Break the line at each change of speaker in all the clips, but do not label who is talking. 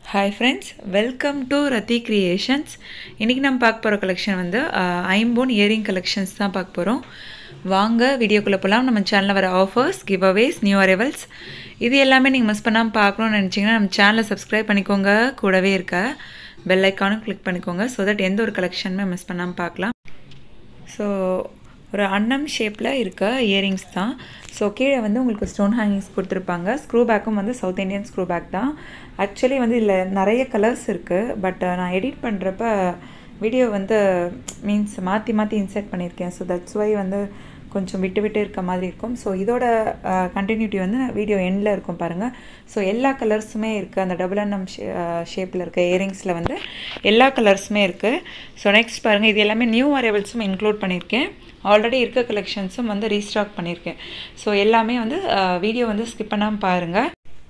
hi friends welcome to Rathi creations இன்றைக்கி நம்ம பார்க்க போகிற கலெக்ஷன் வந்து அஹ், ஐம்பொன் இயரிங் கலெக்ஷன்ஸ் தான் பார்க்க போகிறோம் வாங்க வீடியோக்குள்ளே போகலாம் நம்ம சேனலில் வர offers giveaways new arrivals இது எல்லாமே நீங்கள் மிஸ் பண்ணாமல் பார்க்கணும்னு நினச்சிங்கன்னா நம்ம சேனலை சப்ஸ்கிரைப் பண்ணிக்கோங்க கூடவே இருக்க பெல் ஐக்கானும் கிளிக் பண்ணிக்கோங்க ஸோ தட் எந்த ஒரு கலெக்ஷனுமே மிஸ் பண்ணாமல் பார்க்கலாம் ஸோ ஒரு அன்னம் ஷேப்பில் இருக்க இயரிங்ஸ் தான் ஸோ கீழே வந்து உங்களுக்கு ஸ்டோன் ஹேங்கிங்ஸ் கொடுத்துருப்பாங்க ஸ்க்ரூ பேக்கும் வந்து சவுத் இந்தியன் ஸ்க்ரூ பேக் தான் ஆக்சுவலி வந்து இதில் நிறைய கலர்ஸ் இருக்குது பட் நான் எடிட் பண்ணுறப்ப வீடியோ வந்து மீன்ஸ் மாற்றி மாற்றி இன்சர்ட் பண்ணியிருக்கேன் ஸோ தட்ஸ் வை வந்து கொஞ்சம் விட்டு விட்டு இருக்க மாதிரி இருக்கும் ஸோ இதோட கண்டினியூட்டி வந்து வீடியோ எண்டில் இருக்கும் பாருங்கள் ஸோ எல்லா கலர்ஸுமே இருக்குது அந்த டபுள் அன்னம் ஷேப்பில் இருக்க இயரிங்ஸில் வந்து எல்லா கலர்ஸுமே இருக்குது ஸோ நெக்ஸ்ட் பாருங்கள் இது எல்லாமே நியூ அரைவல்ஸும் இன்க்ளூட் பண்ணியிருக்கேன் ஆல்ரெடி இருக்க கலெக்ஷன்ஸும் வந்து ரீஸ்டாக் பண்ணியிருக்கேன் ஸோ எல்லாமே வந்து வீடியோ வந்து ஸ்கிப் பண்ணாமல் பாருங்கள்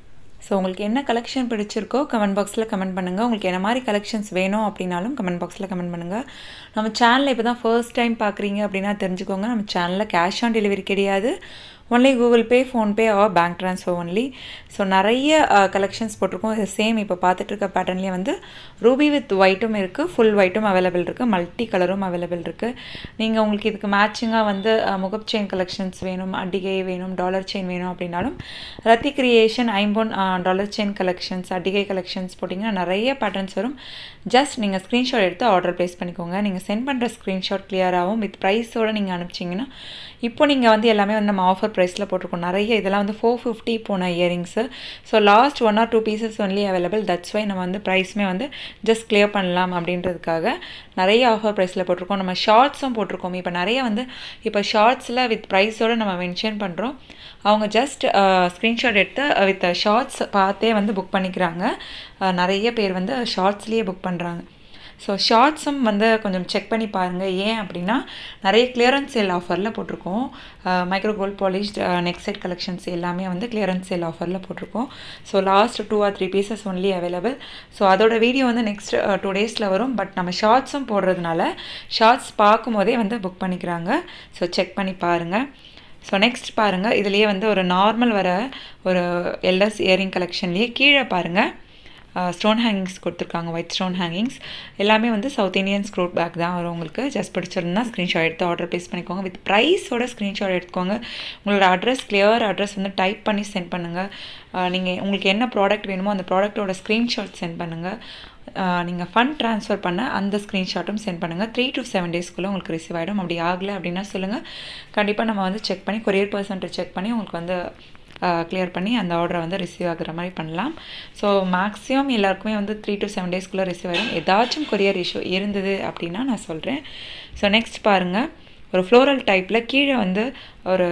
ஸோ உங்களுக்கு என்ன கலெக்ஷன் பிடிச்சிருக்கோ கமெண்ட் பாக்ஸில் கமெண்ட் பண்ணுங்கள் உங்களுக்கு என்ன மாதிரி கலெக்ஷன்ஸ் வேணும் அப்படின்னாலும் கமெண்ட் பாக்ஸில் கமெண்ட் பண்ணுங்கள் நம்ம சேனலில் இப்போ தான் ஃபர்ஸ்ட் டைம் பார்க்குறீங்க அப்படின்னா தெரிஞ்சுக்கோங்க நம்ம சேனலில் கேஷ் ஆன் டெலிவரி கிடையாது only Google pay PhonePe or bank transfer only so நிறைய கலெக்ஷன்ஸ் போட்டிருக்கோம் இது சேம் இப்போ பார்த்துட்டு இருக்க பேட்டர்ன்லேயே வந்து ரூபி வித் ஒயிட்டும் இருக்குது ஃபுல் ஒயிட்டும் அவைலபிள் இருக்குது மல்டி கலரும் அவைலபிள் இருக்குது நீங்கள் உங்களுக்கு இதுக்கு மேட்சிங்காக வந்து முகப் செயின் கலெக்ஷன்ஸ் வேணும் அடிகை வேணும் டாலர் செயின் வேணும் அப்படின்னாலும் ரத்தி கிரியேஷன் ஐம்பொன் டாலர் செயின் கலெக்ஷன்ஸ் அடிகை கலெக்ஷன்ஸ் போட்டிங்கன்னா நிறைய பேட்டர்ன்ஸ் வரும் ஜஸ்ட் நீங்கள் ஸ்க்ரீன்ஷாட் எடுத்து ஆர்டர் ப்ளேஸ் பண்ணிக்கோங்க நீங்கள் சென்ட் பண்ணுற ஸ்க்ரீன்ஷாட் கிளியராகவும் வித் ப்ரைஸோடு நீங்கள் அனுப்பிச்சிங்கன்னா இப்போ நீங்கள் வந்து எல்லாமே வந்து நம்ம ஆஃபர் ப்ரைஸில் போட்டிருக்கோம் நிறைய இதெல்லாம் வந்து ஃபோர் ஃபிஃப்டி போன earrings so last one or two pieces only available that's why நம்ம வந்து ப்ரைஸுமே வந்து ஜஸ்ட் கிளியர் பண்ணலாம் அப்படின்றதுக்காக நிறைய ஆஃபர் ப்ரைஸில் போட்டிருக்கோம் நம்ம ஷார்ட்ஸும் போட்டிருக்கோம் இப்போ நிறைய வந்து இப்போ ஷார்ட்ஸில் வித் ப்ரைஸோடு நம்ம மென்ஷன் பண்ணுறோம் அவங்க ஜஸ்ட் ஸ்க்ரீன்ஷாட் எடுத்து வித் ஷார்ட்ஸ் பார்த்தே வந்து புக் பண்ணிக்கிறாங்க அஹ், நிறைய பேர் வந்து ஷார்ட்ஸ்லேயே புக் பண்ணுறாங்க ஸோ ஷார்ட்ஸும் வந்து கொஞ்சம் செக் பண்ணி பாருங்கள் ஏன் அப்படின்னா நிறைய கிளியரன்ஸ் சேல் ஆஃபரில் போட்டிருக்கோம் micro gold polished neck set collections எல்லாமே வந்து கிளியரன்ஸ் சேல் ஆஃபரில் போட்டிருக்கோம் so last two or three pieces only available so அதோட வீடியோ வந்து நெக்ஸ்ட் டூ டேஸில் வரும் பட் நம்ம ஷார்ட்ஸும் போடுறதுனால ஷார்ட்ஸ் பார்க்கும்போதே வந்து புக் பண்ணிக்கிறாங்க ஸோ செக் பண்ணி பாருங்கள் ஸோ நெக்ஸ்ட் பாருங்கள் இதுலேயே வந்து ஒரு நார்மல் வர ஒரு எல்எஸ் இயரிங் கலெக்ஷன்லேயே கீழே பாருங்கள் ஸ்டோன் ஹேங்கிங்ஸ் கொடுத்துருக்காங்க ஒயிட் ஸ்டோன் ஹேங்கிங்ஸ் எல்லாமே வந்து சவுத் இந்தியன் ஸ்க்ரூட் பேக் தான் வரும் உங்களுக்கு ஜஸ்ட் பிடிச்சிருந்தா ஸ்க்ரீன்ஷாட் எடுத்து ஆர்டர் ப்ளேஸ் பண்ணிக்கோங்க வித் ப்ரைஸோட ஸ்க்ரீன்ஷாட் எடுத்துக்கோங்க உங்களோட அட்ரஸ் கிளியர் அட்ரஸ் வந்து டைப் பண்ணி சென்ட் பண்ணுங்கள் நீங்கள் உங்களுக்கு என்ன ப்ராடக்ட் வேணுமோ அந்த ப்ராடக்ட்டோட ஸ்க்ரீன்ஷாட் சென்ட் பண்ணுங்கள் நீங்கள் ஃபண்ட் ட்ரான்ஸ்ஃபர் பண்ண அந்த ஸ்க்ரீன்ஷாட்டும் சென்ட் பண்ணுங்கள் த்ரீ டு செவன் டேஸ்க்குள்ளே உங்களுக்கு ரிசீவ் ஆகிடும் அப்படி ஆகலை அப்படின்னா சொல்லுங்கள் கண்டிப்பாக நம்ம வந்து செக் பண்ணி கொரியர் பர்சன்ட்டை செக் பண்ணி உங்களுக்கு வந்து கிளியர் பண்ணி அந்த ஆர்டரை வந்து ரிசீவ் ஆகுற மாதிரி பண்ணலாம் ஸோ மேக்ஸிமம் எல்லாருக்குமே வந்து த்ரீ டு செவன் டேஸ்க்குள்ளே ரிசீவ் ஆகிடும் ஏதாச்சும் கொரியர் இஷ்யூ இருந்தது அப்படின்னா நான் சொல்கிறேன் ஸோ நெக்ஸ்ட் பாருங்கள் ஒரு ஃப்ளோரல் டைப்பில் கீழே வந்து ஒரு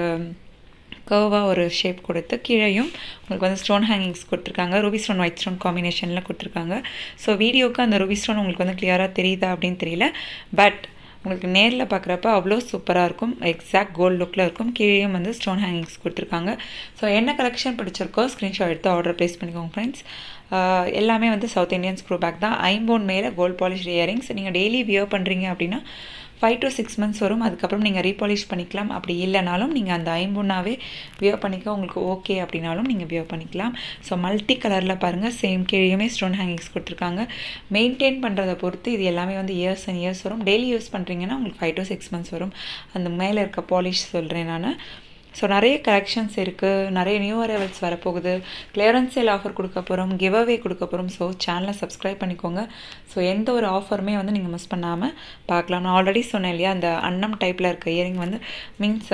கர்வாக ஒரு ஷேப் கொடுத்து கீழேயும் உங்களுக்கு வந்து ஸ்டோன் ஹேங்கிங்ஸ் கொடுத்துருக்காங்க ரூபி ஸ்டோன் ஒயிட் ஸ்டோன் காம்பினேஷனில் கொடுத்துருக்காங்க ஸோ வீடியோக்கு அந்த ரூபி ஸ்டோன் உங்களுக்கு வந்து கிளியராக தெரியுதா அப்படின்னு தெரியல பட் உங்களுக்கு நேரில் பார்க்குறப்ப அவ்வளோ சூப்பராக இருக்கும் எக்ஸாக்ட் கோல்ட் லுக்கில் இருக்கும் கீழேயும் வந்து ஸ்டோன் ஹேங்கிங்ஸ் கொடுத்துருக்காங்க ஸோ என்ன கலெக்ஷன் பிடிச்சிருக்கோ ஸ்க்ரீன்ஷாட் எடுத்து ஆர்டர் ப்ளேஸ் பண்ணிக்கோங்க ஃப்ரெண்ட்ஸ் எல்லாமே வந்து சவுத் இந்தியன் ஸ்க்ரூ பேக் தான் ஐம்போன் மேலே கோல்ட் பாலிஷ் இயரிங்ஸ் நீங்கள் டெய்லி வியர் பண்ணுறீங்க அப்படின்னா ஃபைவ் டு சிக்ஸ் மந்த்ஸ் வரும் அதுக்கப்புறம் நீங்கள் ரீபாலிஷ் பண்ணிக்கலாம் அப்படி இல்லைனாலும் நீங்கள் அந்த ஐம்பொன்னாவே வியர் பண்ணிக்க உங்களுக்கு ஓகே அப்படின்னாலும் நீங்கள் வியர் பண்ணிக்கலாம் ஸோ மல்டி கலரில் பாருங்கள் சேம் கீழேயுமே ஸ்டோன் ஹேங்கிங்ஸ் கொடுத்துருக்காங்க மெயின்டைன் பண்ணுறதை பொறுத்து இது எல்லாமே வந்து இயர்ஸ் அண்ட் இயர்ஸ் வரும் டெய்லி யூஸ் பண்ணுறீங்கன்னா உங்களுக்கு ஃபைவ் டு சிக்ஸ் மந்த்ஸ் வரும் அந்த மேலே இருக்க பாலிஷ் சொல்கிறேன் நான் ஸோ நிறைய கலெக்ஷன்ஸ் இருக்குது நிறைய நியூ அரைவல்ஸ் வரப்போகுது கிளியரன்ஸ் சேல் ஆஃபர் கொடுக்க போகிறோம் கிவ் அவே கொடுக்க போகிறோம் ஸோ சேனலை சப்ஸ்கிரைப் பண்ணிக்கோங்க ஸோ எந்த ஒரு ஆஃபருமே வந்து நீங்கள் மிஸ் பண்ணாமல் பார்க்கலாம் நான் ஆல்ரெடி சொன்னேன் இல்லையா அந்த அன்னம் டைப்பில் இருக்க இயரிங் வந்து மீன்ஸ்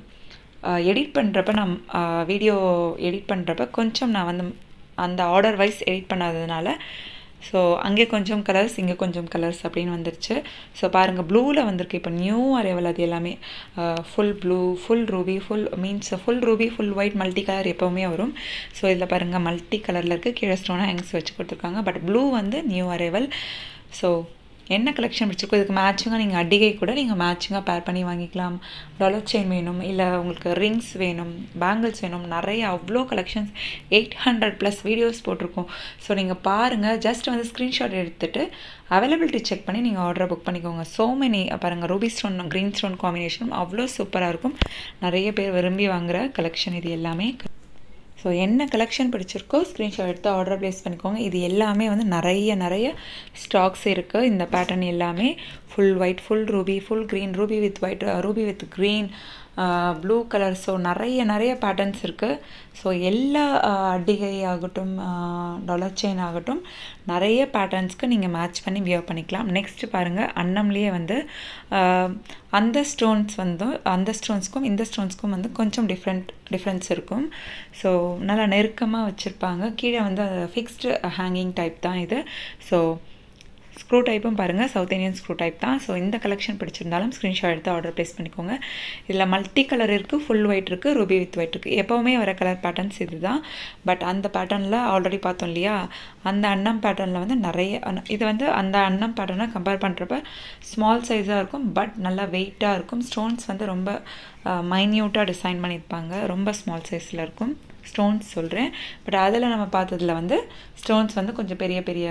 எடிட் பண்ணுறப்ப நான் வீடியோ எடிட் பண்ணுறப்ப கொஞ்சம் நான் வந்து அந்த ஆர்டர் வைஸ் எடிட் பண்ணாததுனால ஸோ அங்கே கொஞ்சம் கலர்ஸ் இங்கே கொஞ்சம் கலர்ஸ் அப்படின்னு வந்துருச்சு ஸோ பாருங்கள் ப்ளூவில் வந்திருக்கு இப்போ நியூ அரைவல் அது எல்லாமே full blue full ruby full means full ruby full white multi colour எப்போவுமே வரும் ஸோ இதில் பாருங்கள் மல்டி கலரில் இருக்குது கீழே ஸ்டோன் ஹேங்ஸ் வச்சு கொடுத்துருக்காங்க பட் ப்ளூ வந்து நியூ அரைவல் ஸோ என்ன கலெக்ஷன் பிடிச்சிருக்கோ இதுக்கு மேட்சிங்காக நீங்கள் அடிகை கூட நீங்கள் மேட்சிங்காக பேர் பண்ணி வாங்கிக்கலாம் டாலர் செயின் வேணும் இல்லை உங்களுக்கு ரிங்ஸ் வேணும் பேங்கிள்ஸ் வேணும் நிறைய அவ்வளோ collections eight hundred plus videos போட்டிருக்கோம் ஸோ நீங்கள் பாருங்கள் ஜஸ்ட் வந்து ஸ்க்ரீன்ஷாட் எடுத்துகிட்டு அவைலபிலிட்டி செக் பண்ணி நீங்கள் ஆர்டரை புக் பண்ணிக்கோங்க ஸோ மெனி பாருங்கள் ruby stone green stone combination அவ்வளோ சூப்பராக இருக்கும் நிறைய பேர் விரும்பி வாங்குகிற கலெக்ஷன் இது எல்லாமே ஸோ என்ன கலெக்ஷன் பிடிச்சிருக்கோ ஸ்க்ரீன்ஷாட் எடுத்து ஆர்டர் ப்ளேஸ் பண்ணிக்கோங்க இது எல்லாமே வந்து நிறைய நிறைய ஸ்டாக்ஸ் இருக்குது இந்த பேட்டர்ன் எல்லாமே full white full ruby full green ruby with white ruby with green blue colour so நிறைய நிறைய பேட்டர்ன்ஸ் இருக்குது ஸோ எல்லா அடிகை ஆகட்டும் டாலர் செயின் ஆகட்டும் நிறைய பேட்டர்ன்ஸ்க்கு நீங்கள் மேட்ச் பண்ணி வியர் பண்ணிக்கலாம் நெக்ஸ்ட் பாருங்கள் அன்னம்லேயே வந்து அந்த ஸ்டோன்ஸ் வந்து அந்த ஸ்டோன்ஸ்க்கும் இந்த ஸ்டோன்ஸ்க்கும் வந்து கொஞ்சம் டிஃப்ரெண்ட் டிஃப்ரென்ஸ் இருக்கும் ஸோ நல்லா நெருக்கமாக வச்சுருப்பாங்க கீழே வந்து ஃபிக்ஸ்டு ஹேங்கிங் டைப் தான் இது ஸோ ஸ்க்ரூ டைப்பும் பாருங்கள் சவுத் இந்தியன் ஸ்க்ரூ டைப் தான் ஸோ இந்த கலெக்ஷன் பிடிச்சிருந்தாலும் ஸ்க்ரீன்ஷாட் எடுத்து ஆர்டர் ப்ளேஸ் பண்ணிக்கோங்க இதில் மல்டி கலர் இருக்குது ஃபுல் ஒயிட் இருக்குது ரூபி வித் ஒயிட் இருக்குது எப்போவுமே வர கலர் பேட்டர்ன்ஸ் இது தான் பட் அந்த பேட்டர்னில் ஆல்ரெடி பார்த்தோம் இல்லையா அந்த அன்னம் பேட்டர்னில் வந்து நிறைய இது வந்து அந்த அன்னம் பேட்டர்னை கம்பேர் பண்ணுறப்ப ஸ்மால் சைஸாக இருக்கும் பட் நல்லா வெயிட்டாக இருக்கும் ஸ்டோன்ஸ் வந்து ரொம்ப மைன்யூட்டாக டிசைன் பண்ணியிருப்பாங்க ரொம்ப ஸ்மால் சைஸில் இருக்கும் ஸ்டோன்ஸ் சொல்கிறேன் பட் அதில் நம்ம பார்த்ததில் வந்து ஸ்டோன்ஸ் வந்து கொஞ்சம் பெரிய பெரிய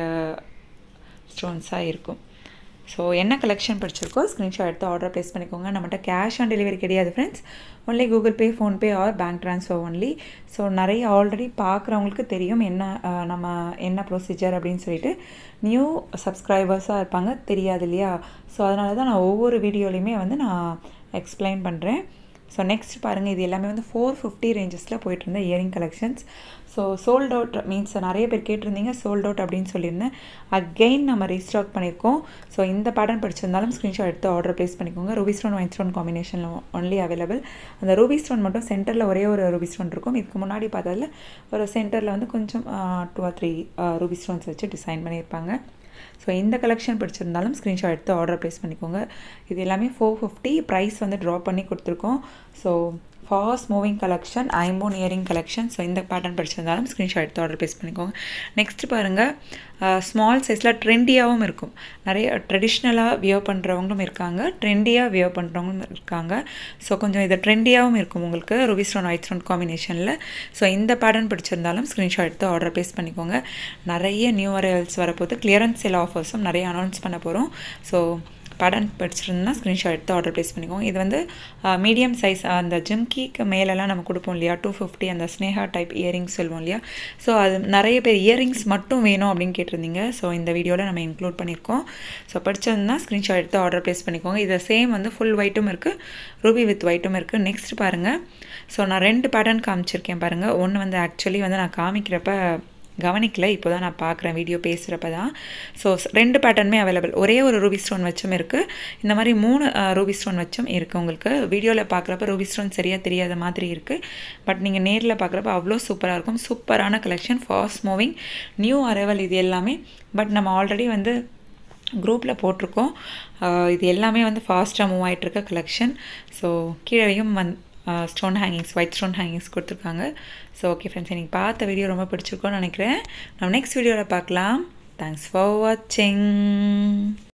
ஸ்டோன்ஸாக இருக்கும் ஸோ என்ன கலெக்ஷன் பிடிச்சிருக்கோ ஸ்க்ரீன்ஷாட் எடுத்து ஆர்டர் ப்ளேஸ் பண்ணிக்கோங்க நம்மகிட்ட கேஷ் ஆன் டெலிவரி கிடையாது friends only Google pay PhonePe or bank transfer only so நிறைய ஆல்ரெடி பார்க்குறவங்களுக்கு தெரியும் என்ன நம்ம என்ன ப்ரொசீஜர் அப்படின்னு சொல்லிட்டு நியூ சப்ஸ்கிரைபர்ஸாக இருப்பாங்க தெரியாது இல்லையா ஸோ அதனால தான் நான் ஒவ்வொரு வீடியோலையுமே வந்து நான் எக்ஸ்பிளைன் பண்ணுறேன் ஸோ நெக்ஸ்ட் பாருங்கள் இது எல்லாமே வந்து ஃபோர் ஃபிஃப்டி ரேஞ்சஸில் போயிட்டு இருந்த earring collections so sold out means நிறைய பேர் கேட்டிருந்தீங்க சோல்ட் அவுட் அப்படின்னு சொல்லியிருந்தேன் அகெயின் நம்ம ரீஸ்டாக் பண்ணியிருக்கோம் ஸோ இந்த பேட்டர்ன் படிச்சிருந்தாலும் ஸ்க்ரீன்ஷாட் எடுத்து ஆர்டர் ப்ளேஸ் பண்ணிக்கோங்க ரூபி ஸ்டோன் ஒயிட் ஸ்டோன் காம்பினேஷனில் ஒன்லி அவைலபிள் அந்த ரூபி ஸ்டோன் மட்டும் சென்டரில் ஒரே ஒரு ரூபி ஸ்டோன் இருக்கும் இதுக்கு முன்னாடி பார்த்ததில் ஒரு சென்டரில் வந்து கொஞ்சம் two or three ruby stones வச்சு டிசைன் பண்ணியிருப்பாங்க ஸோ இந்த கலெக்ஷன் பிடிச்சிருந்தாலும் ஸ்க்ரீன்ஷாட் எடுத்து ஆர்டர் ப்ளேஸ் பண்ணிக்கோங்க இது எல்லாமே ஃபோர் ஃபிஃப்டி ப்ரைஸ் வந்து ட்ராப் பண்ணி கொடுத்துருக்கோம் ஸோ ஃபாஸ்ட் மூவிங் கலெக்ஷன் ஐம்போன் இயரிங் கலெக்ஷன் ஸோ இந்த பேட்டர்ன் படிச்சிருந்தாலும் ஸ்க்ரீன்ஷாட் எடுத்து ஆர்டர் ப்ளேஸ் பண்ணிக்கோங்க நெக்ஸ்ட் பாருங்கள் ஸ்மால் சைஸில் ட்ரெண்டியாகவும் இருக்கும் நிறைய ட்ரெடிஷ்னலாக வியர் பண்ணுறவங்களும் இருக்காங்க ட்ரெண்டியாக வியர் பண்ணுறவங்களும் இருக்காங்க ஸோ கொஞ்சம் இது ட்ரெண்டியாகவும் இருக்கும் உங்களுக்கு ரூபி ஸ்டோன் ஒயிட் ஸ்டோன் காம்பினேஷனில் ஸோ இந்த பேட்டர்ன் பிடிச்சிருந்தாலும் ஸ்க்ரீன்ஷாட் எடுத்து ஆர்டர் ப்ளேஸ் பண்ணிக்கோங்க நிறைய நியூ அரைவல்ஸ் வரப்போது கிளியரன்ஸ் சேல் ஆஃபர்ஸும் நிறைய அனௌன்ஸ் பண்ண போகிறோம் ஸோ படம் படிச்சிருந்தா ஸ்க்ரீன்ஷாட் எடுத்து ஆர்டர் ப்ளேஸ் பண்ணிக்கோங்க இது வந்து மீடியம் சைஸ் அந்த ஜிம்கிக்கு மேலெல்லாம் நம்ம கொடுப்போம் இல்லையா டூ ஃபிஃப்டி அந்த ஸ்னேஹா டைப் இயரிங்ஸ் சொல்லுவோம் இல்லையா ஸோ அது நிறைய பேர் இயரிங்ஸ் மட்டும் வேணும் அப்படின்னு கேட்டிருந்தீங்க ஸோ இந்த வீடியோவில் நம்ம இன்க்ளூட் பண்ணியிருக்கோம் ஸோ படிச்சிருந்தா ஸ்க்ரீன்ஷாட் எடுத்து ஆர்டர் ப்ளேஸ் பண்ணிக்கோங்க இதை சேம் வந்து ஃபுல் ஒயிட்டும் இருக்குது ரூபி வித் ஒயிட்டும் இருக்குது நெக்ஸ்ட் பாருங்கள் ஸோ நான் ரெண்டு பேட்டர்ன் காமிச்சிருக்கேன் பாருங்கள் ஒன்று வந்து ஆக்சுவலி வந்து நான் காமிக்கிறப்ப கவனிக்கல இப்போ தான் நான் பார்க்குறேன் வீடியோ பேசுகிறப்ப தான் ஸோ ரெண்டு பேட்டர்னுமே அவைலபிள் ஒரே ஒரு ரூபி ஸ்டோன் வச்சும் இருக்குது இந்த மாதிரி மூணு ரூபி ஸ்டோன் வச்சும் இருக்குது உங்களுக்கு வீடியோவில் பார்க்குறப்ப ரூபி ஸ்டோன் சரியாக தெரியாத மாதிரி இருக்குது பட் நீங்கள் நேரில் பார்க்குறப்ப அவ்வளோ சூப்பராக இருக்கும் சூப்பரான collection fast moving new arrival இது எல்லாமே பட் நம்ம ஆல்ரெடி வந்து குரூப்பில் போட்டிருக்கோம் இது எல்லாமே வந்து ஃபாஸ்ட்டாக மூவ் ஆகிட்டுருக்க கலெக்ஷன் ஸோ கீழேயும் வந் stone hangings white stone hangings கொடுத்துருக்காங்க ஸோ ஓகே ஃப்ரெண்ட்ஸ் எனக்கு பார்த்த வீடியோ ரொம்ப பிடிச்சிருக்கோன்னு நினைக்கிறேன் நம்ம நெக்ஸ்ட் வீடியோவில் பார்க்கலாம் தேங்க்ஸ் ஃபார் வாட்சிங்